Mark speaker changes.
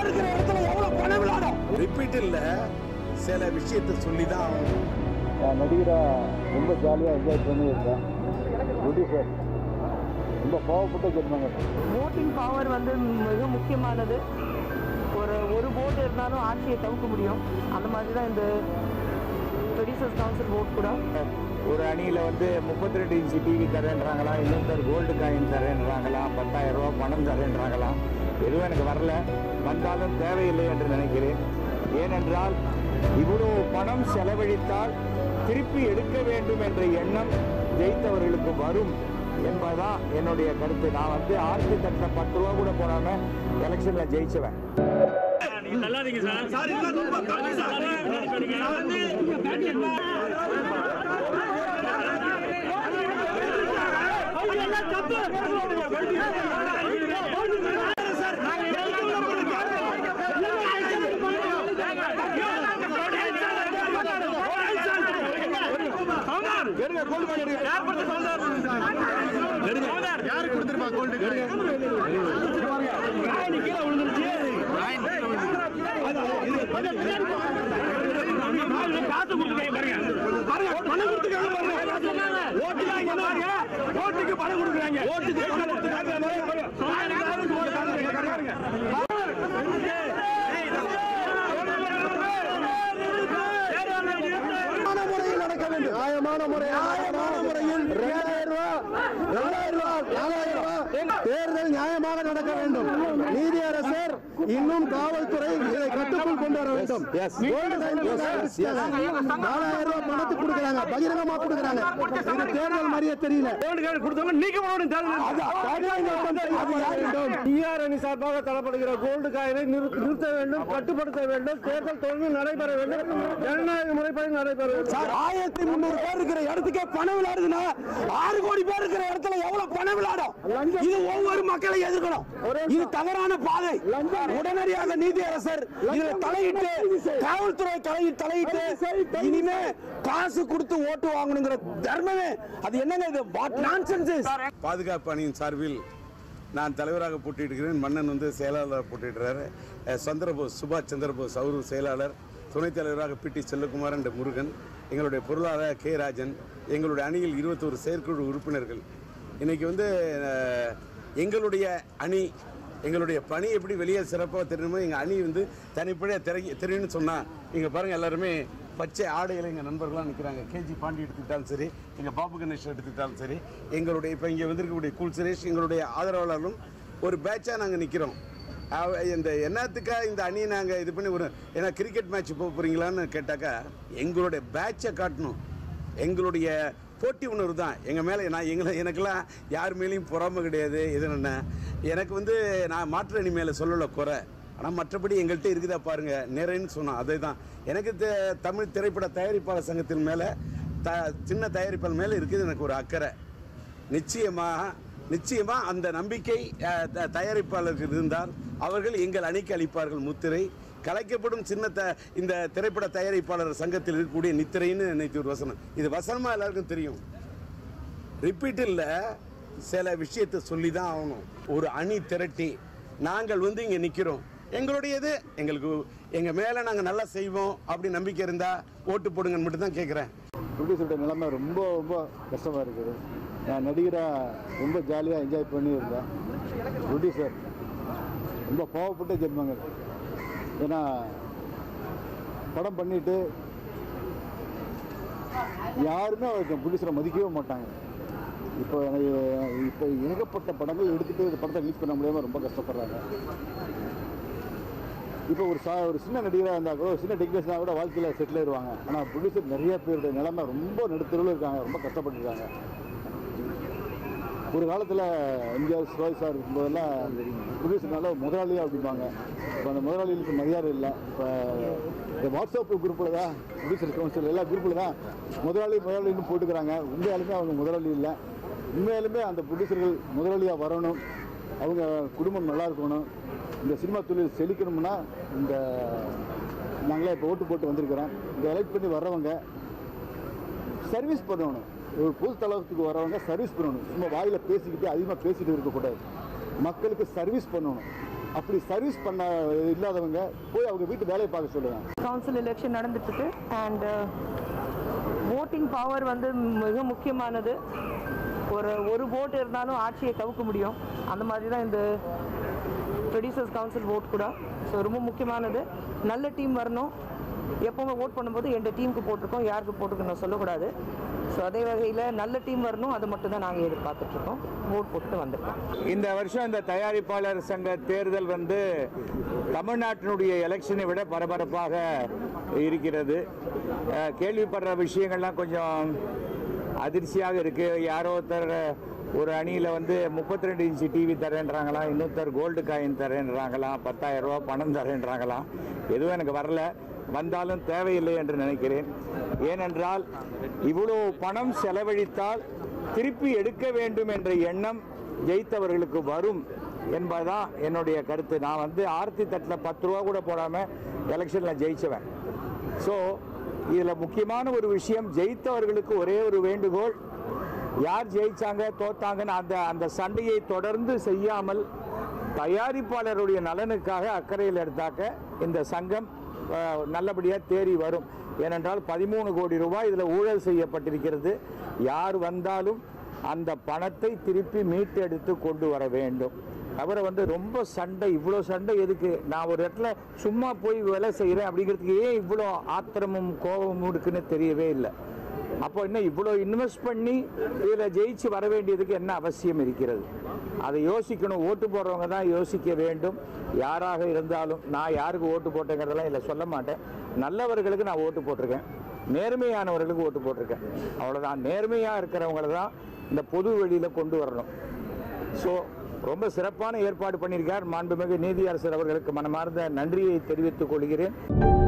Speaker 1: இருக்கிற இடத்துல எவ்வளவு பணம் விளையாடும் ரிப்பீட் இல்ல சில விஷயத்தை சொல்லி தான் ஆகணும்
Speaker 2: நான் நடிகராக ரொம்ப ஜாலியாக என்ஜாய் பண்ணி இருக்கேன் ப்ரொடியூசர் ரொம்ப பாவப்பட்ட ஜென்மங்க
Speaker 3: ஓட்டிங் பவர் வந்து மிக முக்கியமானது ஒரு ஒரு ஓட்டு இருந்தாலும் ஆட்சியை தவிர்க்க முடியும் அந்த மாதிரி தான் இந்த ப்ரொடியூசர்ஸ் கவுன்சில் ஓட் கூட
Speaker 2: ஒரு அணியில் வந்து முப்பத்தி ரெண்டு இன்ச்சு டிவி தரேன்றாங்களா இன்னொருத்தர் கோல்டு காயின் தரேன்றாங்களா பத்தாயிரம் ரூபா பணம் தரேன்றாங்களா எதுவும் எனக்கு வரல வந்தாலும் தேவையில்லை என்று நினைக்கிறேன் ஏனென்றால் இவ்வளவு பணம் செலவழித்தால் திருப்பி எடுக்க வேண்டும் என்ற எண்ணம் ஜெயித்தவர்களுக்கு வரும் என்பதுதான் என்னுடைய கருத்து நான் வந்து ஆர்த்தி தட்டில் பத்து ரூபா கூட போடாம எலெக்ஷன்ல ஜெயிச்சவன்
Speaker 1: ஓட்டுக்கு பணம் கொடுக்குறாங்க ஓட்டுக்கு பணம் முறையில் நடக்க வேண்டும் நியாயமான முறை நியாயமான முறையில் ரெண்டாயிரம் ரூபாய் ரெண்டாயிரம் ரூபாய் நாலாயிரம் ரூபாய் தேர்தல் நியாயமாக நடக்க வேண்டும் நீதியரசர் இன்னும் காவல்துறை இதை கட்டுக்குள் கொண்டு வர வேண்டும் Gold coin கொடுத்தாங்க. நாலாயிரம் ரூபாய் பணத்துக்கு கொடுக்குறாங்க பகிரங்கமா கொடுக்குறாங்க இது தேர்தல் மாதிரியே தெரியல
Speaker 2: டிஆர் அணி சார்பாக தரப்படுகிற கோல்டு காயினை நிறுத்த வேண்டும் கட்டுப்படுத்த வேண்டும் தேர்தல் தொடர்ந்து நடைபெற வேண்டும் ஜனநாயக முறைப்படி நடைபெற வேண்டும்
Speaker 1: சார் ஆயிரத்தி முந்நூறு பேர் இருக்கிற இடத்துக்கே பணம் விளையாடுதுன்னா ஆறு கோடி பேர் இருக்கிற இடத்துல எவ்வளவு பணம் விளையாடும் இது ஒவ்வொரு மக்களை எதிர்க்கணும் இது தவறான பாதை உடனடியாக நீதியரசர் இதுல தலையிட்டு காவல்துறை தலை தலையிட்டு இனிமே காசு கொடுத்து ஓட்டு வாங்கணுங்கிற தர்மமே அது என்னங்க இது வாட் நான்சென்ஸ்
Speaker 4: பாதுகாப்பு அணியின் சார்பில் நான் தலைவராக போட்டியிடுகிறேன் மன்னன் வந்து செயலாளர் போட்டியிடுறாரு அஹ் சந்திரபோஸ் சுபாஷ் சந்திரபோஸ் அவரு செயலாளர் துணைத் தலைவராக பி டி செல்லகுமார் என்ற முருகன் எங்களுடைய பொருளாளர் கே ராஜன் எங்களுடைய அணியில் இருபத்தோரு செயற்குழு உறுப்பினர்கள் இன்னைக்கு வந்து அஹ், எங்களுடைய அணி எங்களுடைய பணி எப்படி வெளியே சிறப்பாக தெரியணுமோ எங்கள் அணி வந்து தனிப்படையாக தெரி தெரியும்னு சொன்னால் இங்கே பாருங்கள் எல்லாருமே பச்சை ஆடையில் எங்கள் நண்பர்களாக நிற்கிறாங்க கேஜி பாண்டி எடுத்துக்கிட்டாலும் சரி எங்கள் பாபு கணேஷ் எடுத்துக்கிட்டாலும் சரி எங்களுடைய இப்போ இங்கே வந்திருக்கக்கூடிய கூல் சுரேஷ் எங்களுடைய ஆதரவாளர்களும் ஒரு பேட்சாக நாங்கள் நிற்கிறோம் அவ- இந்த என்னத்துக்காக இந்த அணியை நாங்கள் இது பண்ணி ஒரு ஏன்னா கிரிக்கெட் மேட்ச் போக போகிறீங்களான்னு கேட்டாக்கா எங்களுடைய பேட்சை காட்டணும் எங்களுடைய போட்டி உணர்வு தான் எங்கள் மேலே நான் எங்களை எனக்கெல்லாம் யார் மேலேயும் பொறாமை கிடையாது இது என்ன எனக்கு வந்து நான் மாற்று அணி மேலே சொல்லலை குறை ஆனால் மற்றபடி எங்கள்கிட்ட இருக்குதா பாருங்க நிறைன்னு சொன்னோம் அதே தான் எனக்கு தெ- தமிழ் திரைப்பட தயாரிப்பாளர் சங்கத்தின் மேலே த சின்ன தயாரிப்பாளர் மேலே இருக்குது எனக்கு ஒரு அக்கறை நிச்சயமாக நிச்சயமா அந்த நம்பிக்கை அஹ், த- தயாரிப்பாளருக்கு இருந்தால் அவர்கள் எங்கள் அணிக்கு அளிப்பார்கள் முத்திரை கலைக்கப்படும் சின்ன த இந்த திரைப்பட தயாரிப்பாளர் சங்கத்தில் இருக்கக்கூடிய நித்திரைன்னு நேற்று ஒரு வசனம் இது வசனமா எல்லாருக்கும் தெரியும் ரிப்பீட் இல்ல சில விஷயத்தை சொல்லி தான் ஆகணும் ஒரு அணி திரட்டி நாங்கள் வந்து இங்க நிக்கிறோம் எங்களுடையது எங்களுக்கு எங்க மேல நாங்க நல்லா செய்வோம் அப்படி நம்பிக்கை இருந்தா ஓட்டு போடுங்கன்னு மட்டும் தான் கேட்கிறேன்
Speaker 2: ப்ரொடியூசரோட நிலைமை ரொம்ப ரொம்ப கஷ்டமாக இருக்குது நான் நடிகராக ரொம்ப ஜாலியாக என்ஜாய் பண்ணி இருந்தேன் ப்ரொடியூசர் ரொம்ப பாவப்பட்ட ஜென்மங்கள் ஏன்னா படம் பண்ணிட்டு யாருமே அவருக்கு ப்ரொடியூசரை மதிக்கவே மாட்டாங்க இப்போ எனக்கு இப்போ ஏகப்பட்ட படங்கள் எடுத்துகிட்டு இந்த படத்தை ரிலீஸ் பண்ண முடியாமல் ரொம்ப கஷ்டப்படுறாங்க இப்போ ஒரு சா ஒரு சின்ன நடிகராக இருந்தால் கூட ஒரு சின்ன டெக்னீஷியனாக கூட வாழ்க்கையில் செட்டில் ஆயிடுவாங்க ஆனால் ப்ரொடியூசர் நிறைய பேருடைய நிலைமை ரொம்ப நடுத்தருவில் இருக்காங்க ரொம்ப கஷ்டப்பட்டுருக்காங்க ஒரு காலத்தில் எம்ஜிஆர் சிவாஜி சார் இருக்கும்போதெல்லாம் ப்ரொடியூசர்னால முதலாளியாக அப்படிம்பாங்க இப்போ அந்த முதலாளிகளுக்கு மரியாதை இல்லை இப்போ இந்த வாட்ஸ்அப் குரூப்பில் தான் ப்ரொடியூசர் கவுன்சில் எல்லா குரூப்பில் தான் முதலாளி முதலாளின்னு போட்டுக்கிறாங்க உண்மையாலுமே அவங்க முதலாளி இல்லை உண்மையாலுமே அந்த ப்ரொடியூசர்கள் முதலாளியாக வரணும் அவங்க குடும்பம் நல்லா இருக்கணும் இந்த சினிமா தொழில் செழிக்கணும்னா இந்த நாங்களே இப்போ ஓட்டு போட்டு வந்திருக்கிறோம் இந்த எலெக்ட் பண்ணி வர்றவங்க சர்வீஸ் பண்ணணும் ஒரு பொது தளத்துக்கு வரவங்க சர்வீஸ் பண்ணணும் சும்மா வாயில் பேசிக்கிட்டு அதிகமாக பேசிட்டு இருக்கக்கூடாது மக்களுக்கு சர்வீஸ் பண்ணணும் அப்படி சர்வீஸ் பண்ண இல்லாதவங்க போய் அவங்க வீட்டு வேலையை பார்க்க சொல்லுங்க
Speaker 3: கவுன்சில் எலெக்ஷன் நடந்துட்டு இருக்கு அண்ட் ஓட்டிங் பவர் வந்து மிக முக்கியமானது ஒரு ஒரு ஓட்டு இருந்தாலும் ஆட்சியை கவுக்க முடியும் அந்த மாதிரி தான் இந்த ப்ரொடியூசர்ஸ் கவுன்சில் ஓட் கூட ஸோ ரொம்ப முக்கியமானது நல்ல டீம் வரணும் எப்பவுமே ஓட் பண்ணும்போது எந்த டீமுக்கு போட்டிருக்கோம் யாருக்கு போட்டிருக்கோம் நான் சொல்லக்கூடாது ஸோ அதே வகையில் நல்ல டீம் வரணும் அது மட்டும் தான் நாங்கள் எதிர்பார்த்துட்ருக்கோம் ஓட் போட்டு வந்திருக்கோம்
Speaker 5: இந்த வருஷம் இந்த தயாரிப்பாளர் சங்க தேர்தல் வந்து தமிழ்நாட்டினுடைய எலெக்ஷனை விட பரபரப்பாக இருக்கிறது அஹ், கேள்விப்படுற விஷயங்கள்லாம் கொஞ்சம் அதிர்ச்சியாக இருக்கு யாரோ ஒருத்தர் ஒரு அணியில் வந்து முப்பத்தி ரெண்டு இன்ச்சு டிவி தரேன்றாங்களாம் இன்னொருத்தர் கோல்டு காயின் தரேன்றாங்களாம் பத்தாயிரம் ரூபாய் பணம் தரேன்றாங்களாம் எதுவும் எனக்கு வரல வந்தாலும் தேவையில்லை என்று நினைக்கிறேன் ஏனென்றால் இவ்வளோ பணம் செலவழித்தால் திருப்பி எடுக்க வேண்டும் என்ற எண்ணம் ஜெயித்தவர்களுக்கு வரும் என்பதுதான் என்னுடைய கருத்து நான் வந்து ஆர்த்தி தட்டில் பத்து ரூபா கூட போடாமல் எலெக்ஷனில் ஜெயிச்சவன் ஸோ இதில் முக்கியமான ஒரு விஷயம் ஜெயித்தவர்களுக்கு ஒரே ஒரு வேண்டுகோள் யார் ஜெயிச்சாங்க தோத்தாங்கன்னு அந்த அந்த சண்டையை தொடர்ந்து செய்யாமல் தயாரிப்பாளருடைய நலனுக்காக அக்கறையில் எடுத்தாக்க இந்த சங்கம் அஹ், நல்லபடியா தேறி வரும் ஏனென்றால் பதிமூணு கோடி ரூபாய் இதில் ஊழல் செய்யப்பட்டிருக்கிறது யார் வந்தாலும் அந்த பணத்தை திருப்பி மீட்டெடுத்து கொண்டு வர வேண்டும் அவரை வந்து ரொம்ப சண்டை இவ்வளோ சண்டை எதுக்கு நான் ஒரு இடத்துல சும்மா போய் வேலை செய்கிறேன் அப்படிங்கிறதுக்கு ஏன் இவ்வளோ ஆத்திரமும் கோபமும் இருக்குன்னு தெரியவே இல்லை அப்போ இன்னும் இவ்வளோ இன்வெஸ்ட் பண்ணி இதில் ஜெயிச்சு வர வேண்டியதுக்கு என்ன அவசியம் இருக்கிறது அதை யோசிக்கணும் ஓட்டு போடுறவங்க தான் யோசிக்க வேண்டும் யாராக இருந்தாலும் நான் யாருக்கு ஓட்டு போட்டேங்கிறதெல்லாம் இல்லை சொல்ல மாட்டேன் நல்லவர்களுக்கு நான் ஓட்டு போட்டிருக்கேன் நேர்மையானவர்களுக்கு ஓட்டு போட்டிருக்கேன் அவ்வளோதான் நேர்மையாக இருக்கிறவங்கள தான் இந்த பொது வெளியில் கொண்டு வரணும் ஸோ ரொம்ப சிறப்பான ஏற்பாடு பண்ணியிருக்கார் மாண்புமிகு நீதியரசர் அவர்களுக்கு மனமார்ந்த நன்றியை தெரிவித்துக் கொள்கிறேன்